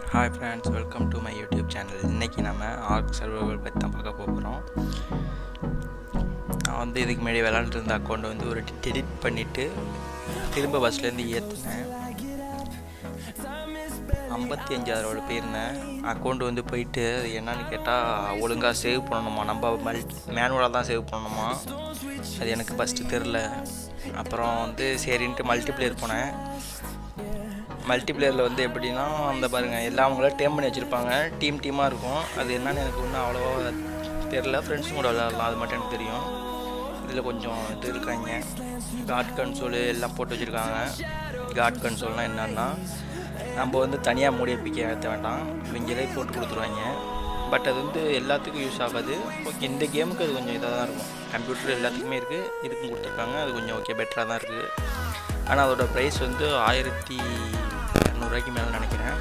hi friends welcome to my YouTube channel இன்றைக்கி நம்ம arc survival பற்றி தான் பார்க்க போகிறோம் நான் வந்து இதுக்கு முன்னாடி விளாண்டுருந்த அக்கௌண்ட் வந்து ஒரு டெலிட் பண்ணிவிட்டு திரும்ப பஸ்லேருந்து ஏற்றினேன் ஐம்பத்தி அஞ்சாயிரோட போயிருந்தேன் அக்கௌண்ட் வந்து போயிட்டு அது என்னன்னு கேட்டால் ஒழுங்காக சேவ் பண்ணணுமா நம்ம மல் மேனுவலாக தான் சேவ் பண்ணணுமா அது எனக்கு ஃபஸ்ட்டு தெரில அப்புறம் வந்து சரின்ட்டு மல்டிப்ளேயர் போனேன் மல்டிப்ளேயரில் வந்து எப்படின்னா அந்த பாருங்கள் எல்லா அவங்களும் டேம் பண்ணி வச்சுருப்பாங்க டீம் டீமாக இருக்கும் அது என்னன்னு எனக்கு ஒன்றும் அவ்வளோவா தெரில ஃப்ரெண்ட்ஸும் கூட விளையாடலாம் அது மட்டும் எனக்கு தெரியும் இதில் கொஞ்சம் இது இருக்காங்க காட் கன்சோலு எல்லாம் போட்டு வச்சுருக்காங்க காட் கன்சோல்னால் என்னன்னா நம்ம வந்து தனியாக மூடி பிக்க ஏற்ற வேண்டாம் இவங்களே போட்டு கொடுத்துருவாங்க பட் அது வந்து எல்லாத்துக்கும் யூஸ் ஆகாது ஓகே இந்த கேமுக்கு அது கொஞ்சம் இதாக தான் இருக்கும் கம்ப்யூட்டர் எல்லாத்துக்குமே இருக்குது இதுக்கும் கொடுத்துருக்காங்க அது கொஞ்சம் ஓகே பெட்டராக தான் இருக்குது ஆனால் அதோட ப்ரைஸ் வந்து ஆயிரத்தி இரநூறுவாய்க்கு மேலே நினைக்கிறேன்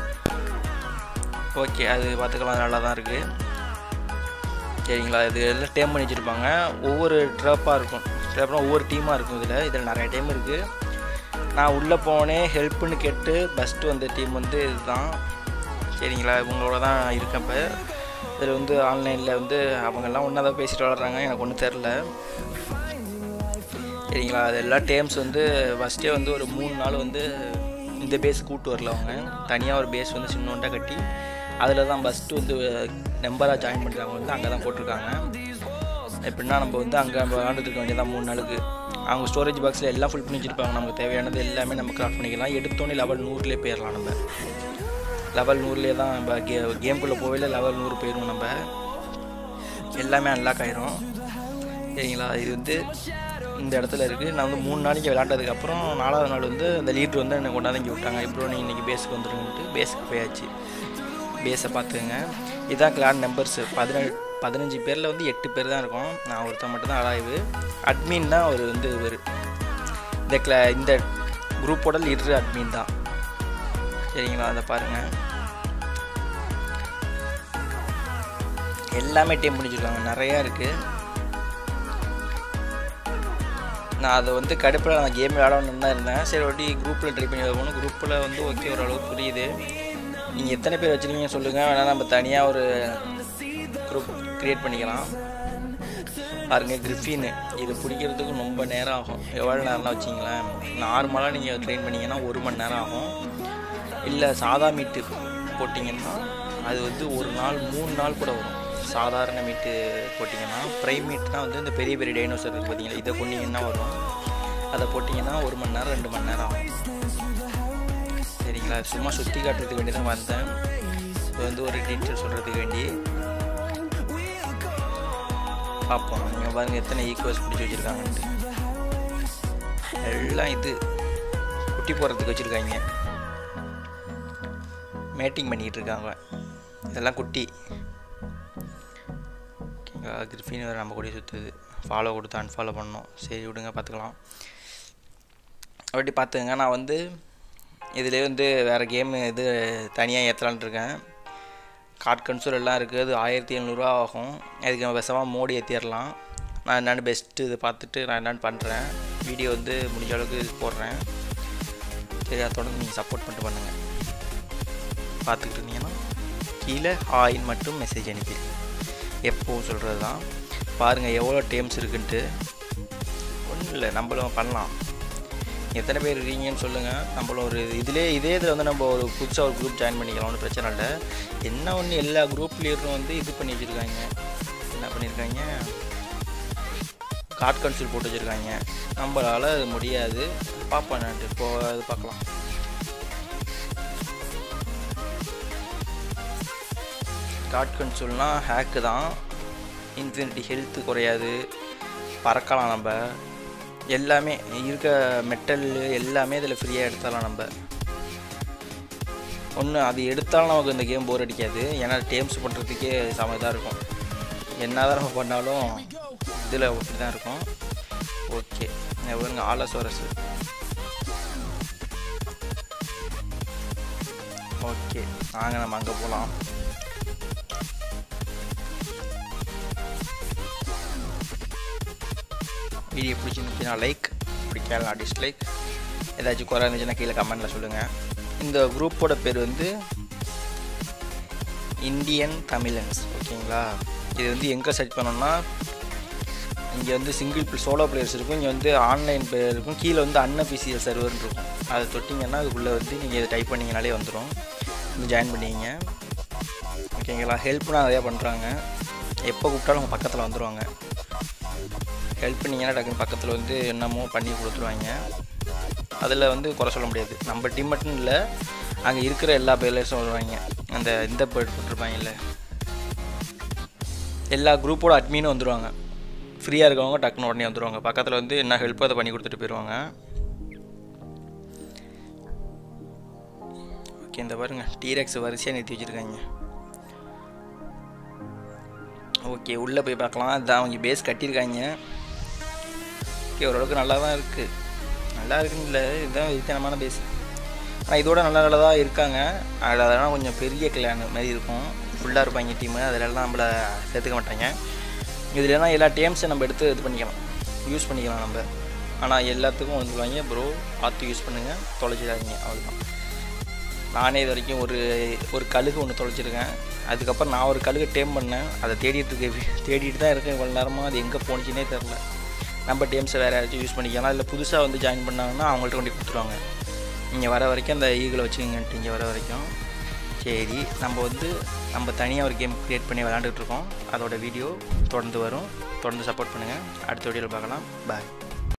ஓகே அது பார்த்துக்கலாம் நல்லா தான் இருக்குது சரிங்களா இது எல்லாம் டேம் பண்ணி வச்சுருப்பாங்க ஒவ்வொரு ட்ராப்பாக இருக்கும் ட்ராப்னா ஒவ்வொரு டீமாக இருக்கும் இதில் இதில் நிறைய டைம் இருக்குது நான் உள்ளே போனேன் ஹெல்ப்புன்னு கேட்டு ஃபஸ்ட்டு வந்த டீம் வந்து இதுதான் சரிங்களா இவங்களோட தான் இருக்கேன் இப்போ இதில் வந்து ஆன்லைனில் வந்து அவங்கெல்லாம் ஒன்றா தான் பேசிட்டு வளர்றாங்க எனக்கு ஒன்றும் தெரில சரிங்களா அது எல்லா டேம்ஸ் வந்து ஃபஸ்ட்டே வந்து ஒரு மூணு நாள் வந்து இந்த பேஸ் கூட்டு வரல அவங்க தனியாக ஒரு பேஸ் வந்து சின்னோண்டாக கட்டி அதில் தான் ஃபஸ்ட்டு வந்து நம்பராக ஜாயின் பண்ணுறவங்க வந்து அங்கே தான் போட்டிருக்காங்க எப்படின்னா நம்ம வந்து அங்கே விளாண்டுட்டு இருக்க வேண்டியதான் மூணு நாளுக்கு அவங்க ஸ்டோரேஜ் பாக்ஸில் எல்லாம் ஃபுல் பண்ணி வச்சுருப்பாங்க நமக்கு தேவையானது எல்லாமே நம்ம கிராஃப்ட் பண்ணிக்கலாம் எடுத்தோன்னே லெவல் நூறுலேயே போயிடலாம் நம்ம லெவல் நூறுலேயே தான் நம்ம கே கேம்குள்ளே போகல லெவல் நூறு போயிடும் நம்ம எல்லாமே அன்லாக் ஆயிரும் சரிங்களா இது வந்து இந்த இடத்துல இருக்குது நான் வந்து மூணு நாளைக்கு விளாண்டதுக்கப்புறம் நாலாவது நாள் வந்து அந்த லீட்ரு வந்து என்னை கொண்டாந்து இங்கே விட்டாங்க இப்போ நீங்கள் இன்றைக்கி பேஸுக்கு வந்துருங்கன்ட்டு பேஸுக்கு போயாச்சு பேஸை பார்த்துங்க இதுதான் கிளான் நம்பர்ஸு பதினேழு பதினஞ்சு பேரில் வந்து எட்டு பேர் தான் இருக்கும் நான் ஒருத்தன் மட்டும் தான் அலாய்வு அட்மின் தான் அவர் வந்து இவர் இந்த கிளா இந்த குரூப்போட லீட்ரு அட்மின் தான் சரிங்களா அதை பாருங்கள் எல்லாமே டீம் முடிச்சிருக்காங்க நிறையா இருக்குது நான் அதை வந்து கடுப்பில் நான் கேம் விளாடணுன்னு தான் இருந்தேன் சரி ஒட்டி குரூப்பில் ட்ரை பண்ணி போகணும் குரூப்பில் வந்து ஓகே ஓரளவுக்கு புரியுது நீங்கள் எத்தனை பேர் வச்சுருக்கீங்க சொல்லுங்கள் வேணால் நம்ம தனியாக ஒரு குரூப் க்ரியேட் பண்ணிக்கலாம் பாருங்கள் கிரிஃபின்னு இது பிடிக்கிறதுக்கு ரொம்ப நேரம் ஆகும் எவ்வளோ நேரம்லாம் வச்சிங்களேன் நார்மலாக நீங்கள் ட்ரெயின் பண்ணிங்கன்னா ஒரு மணி நேரம் ஆகும் இல்லை சாதா மீட்டு போட்டிங்கன்னா அது வந்து ஒரு நாள் மூணு நாள் கூட வரும் சாதாரண மீட்டு போட்டிங்கன்னா ப்ரைம் மீட்னா வந்து இந்த பெரிய பெரிய டைனோசர் இருக்குது பார்த்தீங்களா இதை கொண்டிங்கன்னா வரும் அதை போட்டிங்கன்னா ஒரு மணி நேரம் ரெண்டு மணி நேரம் ஆகும் சரிங்களா சும்மா சுற்றி காட்டுறதுக்கு வேண்டி தான் வந்தேன் இப்போ வந்து ஒரு டீட்டெயில் சொல்கிறதுக்கு வேண்டி பார்ப்போம் நீங்கள் பாருங்கள் எத்தனை ஈக்குவல்ஸ் பிடிச்சி வச்சுருக்காங்கன்ட்டு எல்லாம் இது குட்டி போடுறதுக்கு வச்சுருக்காங்க மேட்டிங் பண்ணிக்கிட்டு இருக்காங்க இதெல்லாம் குட்டி ஓகேங்களா கிரிஃபின் வேறு நம்ம கூட சுற்றுது ஃபாலோ கொடுத்து அன்ஃபாலோ பண்ணோம் சரி விடுங்க பார்த்துக்கலாம் அப்படி பார்த்துங்க நான் வந்து இதிலே வந்து வேறு கேமு இது தனியாக ஏற்றலான் இருக்கேன் கார்ட் கன்சோல் எல்லாம் இருக்குது அது ஆயிரத்தி எழுநூறுவா ஆகும் அதுக்கு நம்ம விஷமாக மோடி ஏற்றிடலாம் நான் என்னென்னு பெஸ்ட்டு இது பார்த்துட்டு நான் என்னென்னு பண்ணுறேன் வீடியோ வந்து முடிஞ்ச அளவுக்கு போடுறேன் சரி அதை தொடர்ந்து நீங்கள் சப்போர்ட் பண்ணிட்டு பண்ணுங்கள் பார்த்துக்கிட்டு இருந்தீங்கன்னா கீழே ஹாயின் மட்டும் மெசேஜ் அனுப்பிடுங்க எப்போவும் சொல்கிறது தான் பாருங்கள் எவ்வளோ டேம்ஸ் இருக்குன்ட்டு ஒன்றும் இல்லை நம்மளும் பண்ணலாம் எத்தனை பேர் இருக்கீங்கன்னு சொல்லுங்கள் நம்மளும் ஒரு இதிலே இதே இதில் வந்து நம்ம ஒரு புதுசாக ஒரு குரூப் ஜாயின் பண்ணிக்கலாம் ஒன்றும் பிரச்சனை இல்லை என்ன ஒன்று எல்லா குரூப்லேயும் வந்து இது பண்ணி வச்சுருக்காங்க என்ன பண்ணியிருக்காங்க கார்ட் கன்சூல் போட்டு வச்சுருக்காங்க நம்மளால் அது முடியாது பார்ப்போம் நான் இப்போ அது பார்க்கலாம் கார்ட் கன்சோல்னால் ஹேக்கு தான் இன்ஃபினிட்டி ஹெல்த்து குறையாது பறக்கலாம் நம்ம எல்லாமே இருக்க மெட்டல் எல்லாமே இதில் ஃப்ரீயாக எடுத்துடலாம் நம்ம ஒன்று அது எடுத்தாலும் நமக்கு இந்த கேம் போர் அடிக்காது ஏன்னா டேம்ஸ் பண்ணுறதுக்கே சம இதாக இருக்கும் என்ன தான் நம்ம பண்ணாலும் இதில் அப்படி தான் இருக்கும் ஓகே பாருங்க ஆலசோரஸ் ஓகே வாங்க நம்ம அங்கே போகலாம் வீடியோ பிடிச்சிருந்துச்சுன்னா லைக் பிடிக்கலாம் டிஸ்லைக் ஏதாச்சும் குறை இருந்துச்சுன்னா கீழே கமெண்ட்டில் சொல்லுங்கள் இந்த குரூப்போட பேர் வந்து இந்தியன் தமிழன்ஸ் ஓகேங்களா இது வந்து எங்கே சர்ச் பண்ணோம்னா இங்கே வந்து சிங்கிள் சோலோ பிளேயர்ஸ் இருக்கும் இங்கே வந்து ஆன்லைன் பிளேயர் இருக்கும் கீழே வந்து அன்அஃபிஷியல் சர்வர்னு இருக்கும் அதை தொட்டிங்கன்னா அதுக்குள்ளே வந்து நீங்கள் இதை டைப் பண்ணிங்கனாலே வந்துடும் வந்து ஜாயின் பண்ணிங்க ஓகேங்களா ஹெல்ப்லாம் நிறையா பண்ணுறாங்க எப்போ கூப்பிட்டாலும் அவங்க பக்கத்தில் வந்துடுவாங்க ஹெல்ப் பண்ணிங்கன்னா டக்குன்னு பக்கத்தில் வந்து என்னமோ பண்ணி கொடுத்துருவாங்க அதில் வந்து குறை சொல்ல முடியாது நம்ம டீம் மட்டும் இல்லை அங்கே இருக்கிற எல்லா பிளேயர்ஸும் வருவாங்க அந்த இந்த பேர்ட் போட்டிருப்பாங்கல்ல எல்லா குரூப்போட அட்மினும் வந்துடுவாங்க ஃப்ரீயாக இருக்கவங்க டக்குன்னு உடனே வந்துடுவாங்க பக்கத்தில் வந்து என்ன ஹெல்ப்போ அதை பண்ணி கொடுத்துட்டு போயிடுவாங்க ஓகே இந்த பாருங்க டீரெக்ஸ் வரிசையாக நிறுத்தி வச்சுருக்காங்க ஓகே உள்ளே போய் பார்க்கலாம் அதான் அவங்க பேஸ் கட்டியிருக்காங்க ஓகே ஓரளவுக்கு நல்லா தான் இருக்குது நல்லா இருக்குன்னு இல்லை இதுதான் வித்தியானமான பேஸ் ஆனால் இதோட நல்ல நல்லதாக இருக்காங்க அதில் அதெல்லாம் கொஞ்சம் பெரிய கிளான் மாதிரி இருக்கும் ஃபுல்லாக இருப்பாங்க டீமு அதிலெல்லாம் நம்மளை சேர்த்துக்க மாட்டாங்க இதுலலாம் எல்லா டேம்ஸை நம்ம எடுத்து இது பண்ணிக்கலாம் யூஸ் பண்ணிக்கலாம் நம்ம ஆனால் எல்லாத்துக்கும் வந்துருவாங்க ப்ரோ பார்த்து யூஸ் பண்ணுங்கள் தொலைச்சிடாதீங்க அவ்வளோதான் நானே இது வரைக்கும் ஒரு ஒரு கழுகு ஒன்று தொலைச்சிருக்கேன் அதுக்கப்புறம் நான் ஒரு கழுகு டேம் பண்ணேன் அதை தேடிட்டு இருக்க தேடிட்டு தான் இருக்கேன் இவ்வளோ நேரமாக அது எங்கே போணுச்சுன்னே தெரில நம்ம டேம்ஸை வேறு யாராச்சும் யூஸ் பண்ணிக்கலாம் இல்லை புதுசாக வந்து ஜாயின் பண்ணாங்கன்னா அவங்கள்ட்ட கொண்டு போய் கொடுத்துருவாங்க இங்கே வர வரைக்கும் அந்த ஈகிளை வச்சுக்கங்கன்ட்டு இங்கே வர வரைக்கும் சரி நம்ம வந்து நம்ம தனியாக ஒரு கேம் க்ரியேட் பண்ணி விளாண்டுட்டு இருக்கோம் அதோட வீடியோ தொடர்ந்து வரும் தொடர்ந்து சப்போர்ட் பண்ணுங்கள் அடுத்த வீடியோவில் பார்க்கலாம் பாய்